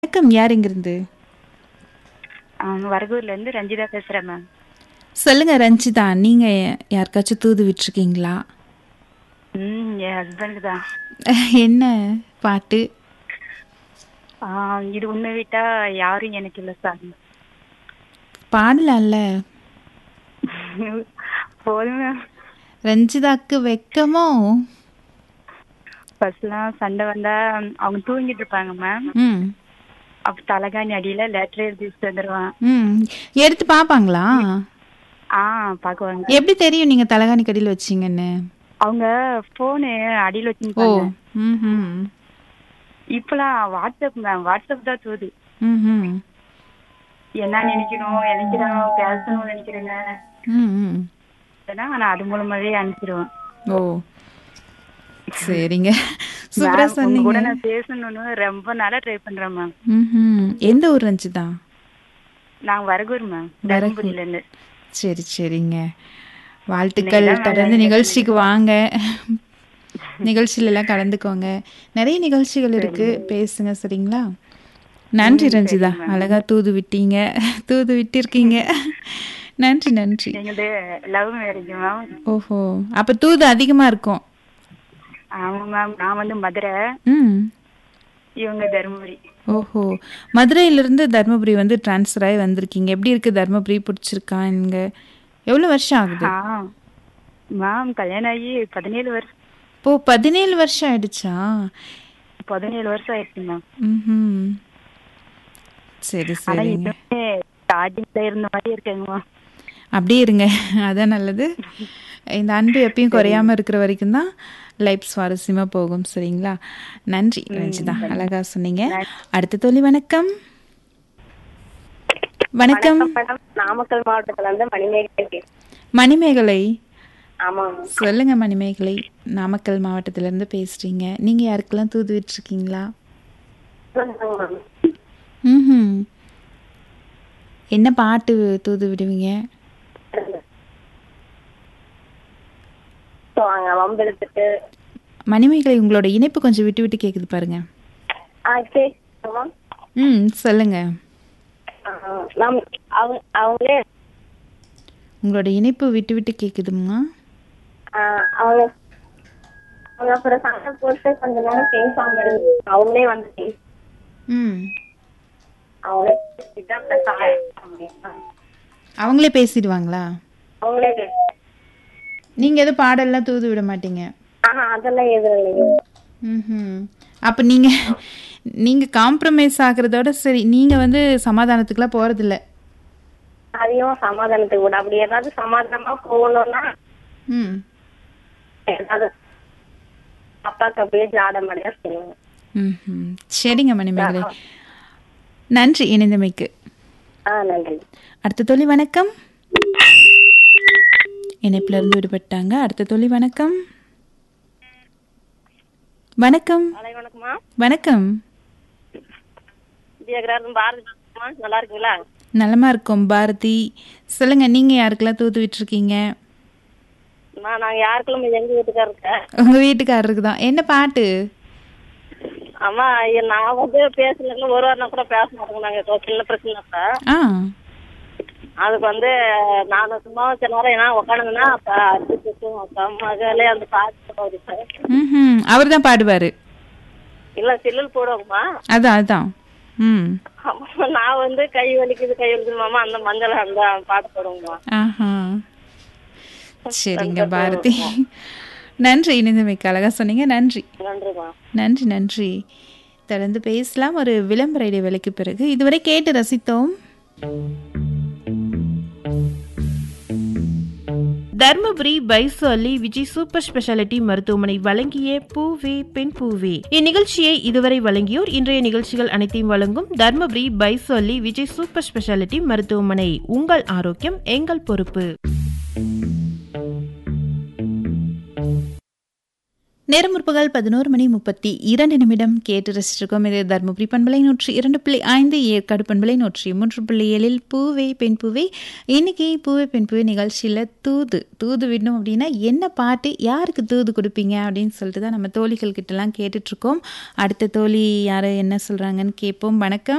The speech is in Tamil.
வணக்கம் யார் இங்கிருந்து வரகூர்ல இருந்து ரஞ்சிதா பேசுறேன் மேம் சொல்லுங்க ரஞ்சிதா நீங்க யாருக்காச்சும் தூது விட்டுருக்கீங்களா ம் என் ஹஸ்பண்டுக்கு தான் என்ன பாட்டு ஆ, இது உன்னை விட்டா யாரும் எனக்கு இல்லை சார் பாடலாம்ல போதும் மேம் ரஞ்சிதாக்கு வெக்கமோ ஃபர்ஸ்ட்லாம் சண்டை வந்தா அவங்க தூங்கிட்டு இருப்பாங்க மேம் ம் அப்ப தலகாணி அடியில லெட்டர் எழுதி வச்சுட்டு வந்துடுவான் ம் எடுத்து பாப்பாங்களா ஆ பாக்குவாங்க எப்படி தெரியும் நீங்க தலகாணி கடியில் வச்சீங்கன்னு அவங்க போனு அடியில ஓ வச்சுருப்பாங்க ம் ம் இப்பெல்லாம் வாட்ஸ்அப் மேம் வாட்ஸ்அப் தான் தூது ம் ம் என்ன நினைக்கணும் நினைக்கிறோம் பேசணும்னு நினைக்கிறேங்க ம் ம் ஏன்னா நான் அது மூலமாவே அனுப்பிச்சிடுவேன் ஓ சரிங்க சூப்பரா மேம், உங்க கூட சொன்னீங்க நான் பேசணும்னு ரொம்ப நாளா ட்ரை பண்றேன் மேம் ம் எந்த ஊர் ரஞ்சிதா நான் வரகூர் மேம் வரகூர். தருமபுரியில இருந்து சரி சரிங்க வாழ்த்துக்கள் இன்னைக்கு தான் தொடர்ந்து நான் நிகழ்ச்சிக்கு வாங்க நிகழ்ச்சியில எல்லாம் கலந்துக்கோங்க நிறைய நிகழ்ச்சிகள் இருக்கு பேசுங்க சரிங்களா நன்றி ரஞ்சிதா அழகா தூது விட்டீங்க தூது விட்டிருக்கீங்க நன்றி நன்றி எங்களது லவ் மேரேஜ் மேம் ஓஹோ அப்ப தூது அதிகமா இருக்கும் ஆமா மேம் நான் வந்து மதுரை ம் இவங்க தருமபுரி ஓஹோ மதுரையிலிருந்து தர்மபுரி வந்து ட்ரான்ஸ்ஃபர் ஆகி வந்திருக்கீங்க எப்படி இருக்கு தர்மபுரி பிடிச்சிருக்கா இங்க எவ்வளவு வருஷம் ஆகுது ஆ மேம் கல்யாணம் ஆகி பதினேழு வருஷம் ஓ பதினேழு வருஷம் ஆயிடுச்சா பதினேழு வருஷம் ஆயிடுச்சு மேம் ம் சரி ஆனா சரிங்க இன்னுமே ஸ்டார்டிங்ல இருந்த மாதிரி இருக்கேங்க மேம் அப்படியே இருங்க அதான் நல்லது இந்த அன்பு எப்பயும் குறையாம இருக்கிற வரைக்கும் தான் லைஃப் சுவாரஸ்யமா போகும் சரிங்களா நன்றி ரஞ்சிதா அழகா சொன்னீங்க அடுத்த தோழி வணக்கம் வணக்கம் மேடம் நாமக்கல் மாவட்டத்துல இருந்து மணிமேகலை பேசுறேன். மணிமேகலை ஆமாங்க சொல்லுங்க மணிமேகலை நாமக்கல் மாவட்டத்துல இருந்து பேசுறீங்க நீங்க யாருக்கெல்லாம் தூது விட்டுருக்கீங்களா சொல்லுங்க மேம். ம் என்ன பாட்டு தூது விடுவீங்க So, அங்க வம்பிழுத்துட்டு மணிமேகலை உங்களோட இணைப்பு கொஞ்சம் விட்டு விட்டு கேக்குது பாருங்க ஆ கேக்குதா மேம் ம் சொல்லுங்க ஆ, நம் அவங்க அவங்களே உங்களோட இணைப்பு விட்டு விட்டு கேக்குதுமா ஆ, அவங்க அவங்க அப்புறம் சண்டை போட்டு கொஞ்ச நேரம் பேசாம இருந்து அவங்களே வந்து பேசி ம் அவங்களே பேசிட்டு அப்புறம் சாரி அப்படின்னா. அவங்களே பேசிடுவாங்களா அவங்களே பேசி நீங்க எதுவும் பாடல்லாம் தூது விட மாட்டீங்க ஆஹா அதெல்லாம் எதுவும் இல்லைங்க ம் அப்ப நீங்க நீங்க காம்ப்ரமைஸ் ஆகுறதோட சரி நீங்க வந்து சமாதானத்துக்குலாம் போறதில்ல அதையும் சமாதானத்துக்கு விட அப்படி ஏதாவது சமாதானமா போகணும்னா ம் ஏதாவது அப்பாக்கு அப்படியே ஜாட மாதிரியா செய்யுங்க ம் சரிங்க மணிமேகலை நன்றி இணைந்தமைக்கு ஆ நன்றி அடுத்த தோழி வணக்கம் இணைப்புல இருந்து விடுபட்டாங்க அடுத்த தோழி வணக்கம் வணக்கம் காலை வணக்கம்மா வணக்கம் விஜயகிராஜன் பாரதி பேசுறேம்மா. நல்லா இருக்கீங்களா நலமா இருக்கோம் பாரதி சொல்லுங்க நீங்க யாருக்கெல்லாம் தூத்து விட்டுருக்கீங்க நான் நாங்க யாருக்குள்ள எங்க வீட்டுக்காரருக்கு உங்க வீட்டுக்காரருக்கு தான் என்ன பாட்டு அம்மா ஐயா, நான் வந்து பேசலன்னு ஒரு வாரம் கூட பேச மாட்டோங்க நாங்க இப்போ சின்ன பிரச்சனை ஆ அதுக்கு வந்து நான் சும்மா சில நேரம் ஏன்னா உட்காந்துங்கன்னா அப்ப அடிச்சுட்டும் அப்பா மகளே அந்த பாட்டு போகுது சார் ம் அவர் தான் பாடுவாரு இல்ல சில்லுல் போடுவோம்மா அதான் அதான் ம் அப்ப நான் வந்து கை வலிக்குது கை வலிக்குது மாமா அந்த மஞ்சள் அந்த பாட்டு போடுவோம்மா ஆஹா சரிங்க பாரதி நன்றி இணைந்தமைக்கு அழகா சொன்னீங்க நன்றி நன்றிம்மா நன்றி நன்றி தொடர்ந்து பேசலாம் ஒரு விளம்பர இடைவேளைக்கு பிறகு இதுவரை கேட்டு ரசித்தோம் தர்மபுரி பைசோலி விஜய் சூப்பர் ஸ்பெஷாலிட்டி மருத்துவமனை வழங்கிய பூவே பெண் பூவே இந்நிகழ்ச்சியை இதுவரை வழங்கியோர் இன்றைய நிகழ்ச்சிகள் அனைத்தையும் வழங்கும் தர்மபுரி பைசோலி விஜய் சூப்பர் ஸ்பெஷாலிட்டி மருத்துவமனை உங்கள் ஆரோக்கியம் எங்கள் பொறுப்பு நேரம் முற்பகல் பதினோரு மணி முப்பத்தி இரண்டு நிமிடம் கேட்டு ரசிச்சிருக்கோம் இது தருமபுரி பண்பலை நூற்றி இரண்டு புள்ளி ஐந்து ஏற்காடு பண்பலை நூற்றி மூன்று புள்ளி ஏழில் பூவே பெண் பூவே இன்னைக்கு பூவே பெண் பூவே நிகழ்ச்சியில் தூது தூது விடணும் அப்படின்னா என்ன பாட்டு யாருக்கு தூது கொடுப்பீங்க அப்படின்னு சொல்லிட்டு தான் நம்ம தோழிகள் கிட்டலாம் கேட்டுட்ருக்கோம் அடுத்த தோழி யார் என்ன சொல்கிறாங்கன்னு கேட்போம் வணக்கம்